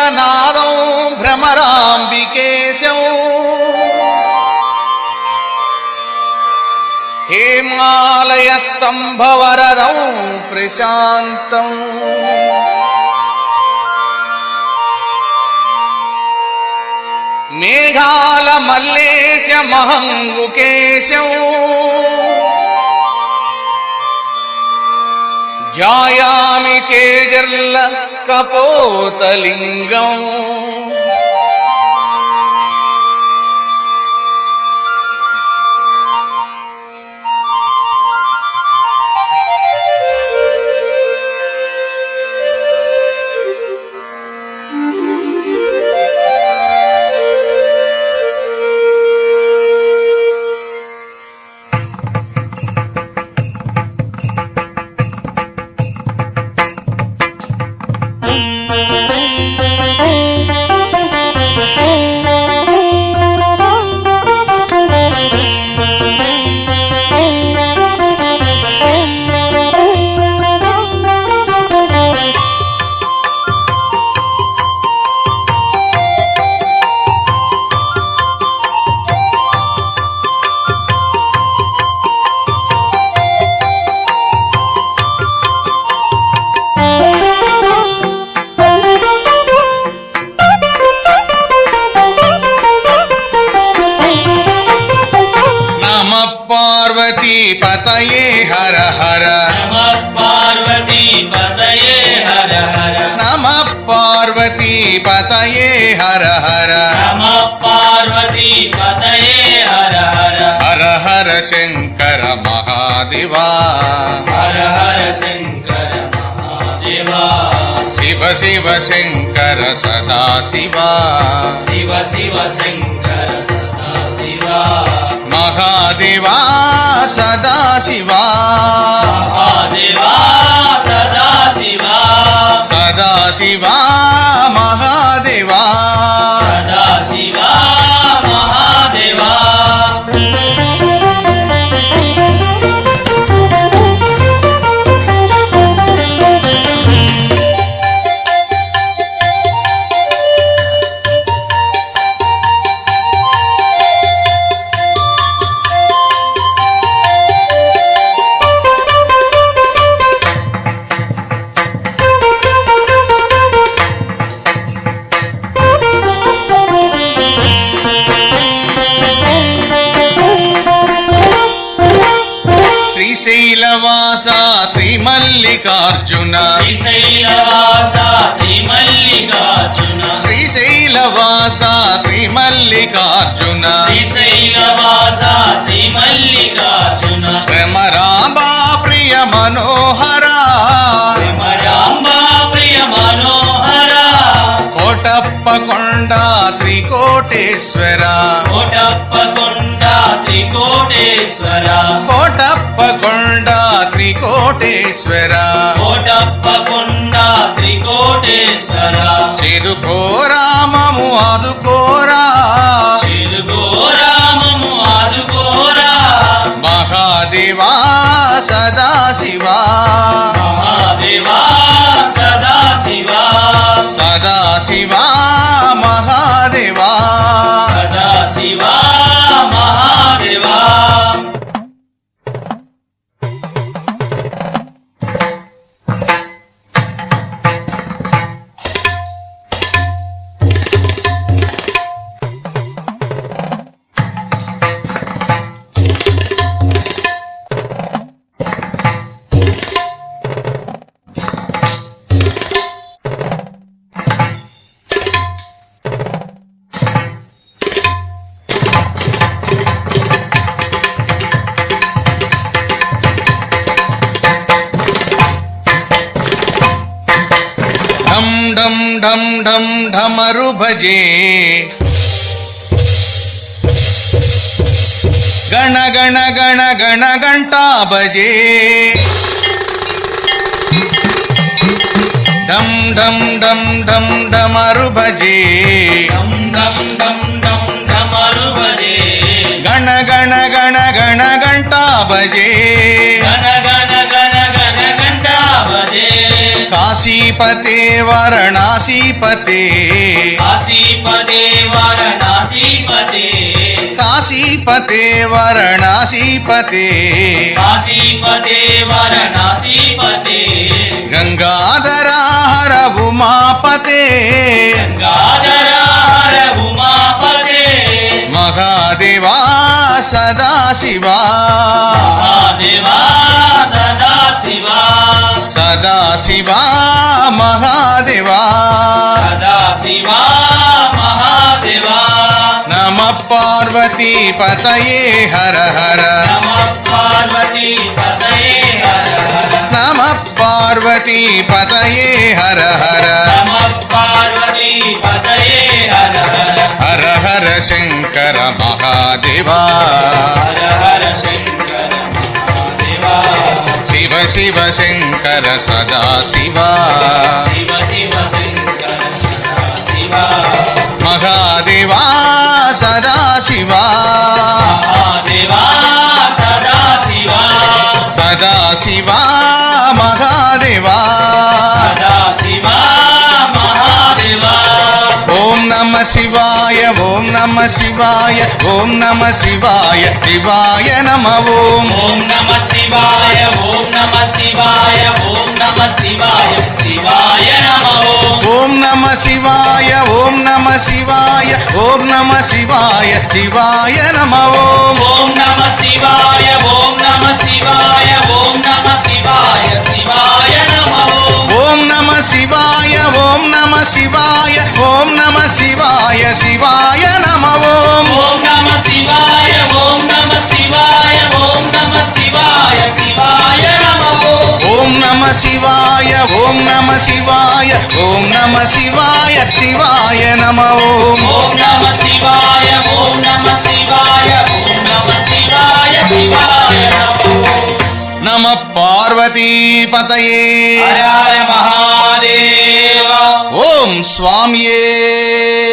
నాదం భ్రమరాంబికేశం హేమాలయ స్తంభవరదం ప్రశాంతం మేఘాల మల్లేశ మహంగుకేశం జాయామి చేజర్ల కపోతలింగం నమ పార్వతీ పతయే హర హర నమ పార్వతీ పతయే హర హర నమ పార్వతీ పతయే హర హర నమ పార్వతీ పతయే హర హర హర హర శంకర మహాదేవా హర హర శంకర మహాదేవా శివ శివ శంకర సదా శివా శివ శివ శంకర సదా శివ మహాదేవా సదా శివా మహాదేవా సదా శివ సదా శివా మహాదేవా సదా శివ మహాదేవా శ్రీశైలవాస శ్రీ మల్లికార్జున శ్రీశైలవాస శ్రీ మల్లికార్జున శ్రీశైలవాస శ్రీ మల్లికార్జున శ్రీశైలవాస శ్రీ మల్లికార్జున భ్రమరాంబా ప్రియ మనోహర భ్రమరాంబా ప్రియ మనోహర కోటప్ప కొండ త్రికోటేశ్వర కోటప్ప కొండ త్రికోటేశ్వర కోటప్ప కొండ త్రికోటేశ్వర కోటప్ప కొండ త్రికోటేశ్వర చేదుకో రామము ఆదుకోరా చెలుగో రామము ఆదుకోరా మహాదేవా సదా శివా మహాదేవా సదా శివా సదా శివా మహాదేవా సదా శివా మహాదేవా ఢం ఢం ఢం ఢం ఢమరు భజే గణ గణ గణ గణ గంటా భజే ఢం ఢం ఢం ఢం ఢమరు భజే డమ్ డమ్ డమ్ డమ్ డమరు భజే గణ గణ గణ గణ గంటా భజే గణ గణ గణ గణ గంటా భజే కాశ కాశీపతే వారణాసీపతే కాశీపదే వారణాసీపతే కాశీపతే వారణాసీపతే కాశీపదే వారణాసీపతే గంగాధరా హర ఉమాపతే గంగాధరార ఉమాపతే మహాదేవా సదాశివా మహాదేవా సదా శివా సదాశివా మహాదేవా సదా శివా మహాదేవా నమ పార్వతీ పతయే హర హర నమ పార్వతీ పతయే హర హర నమ పార్వతీ పతయే హర హర నమ పార్వతీ పతయే హర హర హర హర శంకర మహాదేవా హర హర శంకర మహాదేవా శివ శివ శంకర సదా శివా శివ శివ శంకర సదా శివా మహాదేవా సదా శివా మహాదేవా సదా శివా సదా శివా మహాదేవా సదా శివా మహాదేవా ఓం నమ శివాయ ఓం నమ శివాయ ఓం నమ శివాయ శివాయ నమ ఓం ఓం నమ శివాయ ఓం నమ శివాయ ఓం నమ శివాయ శివాయ నమ ఓం ఓం నమ శివాయ ఓం నమ శివాయ ఓం నమ శివాయ శివాయ నమ ఓం ఓం నమ శివాయ ఓం నమ శివాయ ఓం నమ శివాయ శివాయ నమ ఓం ఓం నమ శివాయ ఓం నమ శివాయ ఓం నమ శివాయ శివాయ నమ ఓం ఓం నమ శివాయ ఓం నమ శివాయ ఓం నమ శివాయ శివాయ నమ ఓం ఓం నమ శివాయ ఓం నమ శివాయ ఓం నమ శివాయ శివాయ నమ ఓం ఓం నమ శివాయ ఓం నమ శివాయ ఓం నమ శివాయ శివాయ నమ ఓం నమ పార్వతీపతయే హర హర మహాదేవ ఓం స్వామియే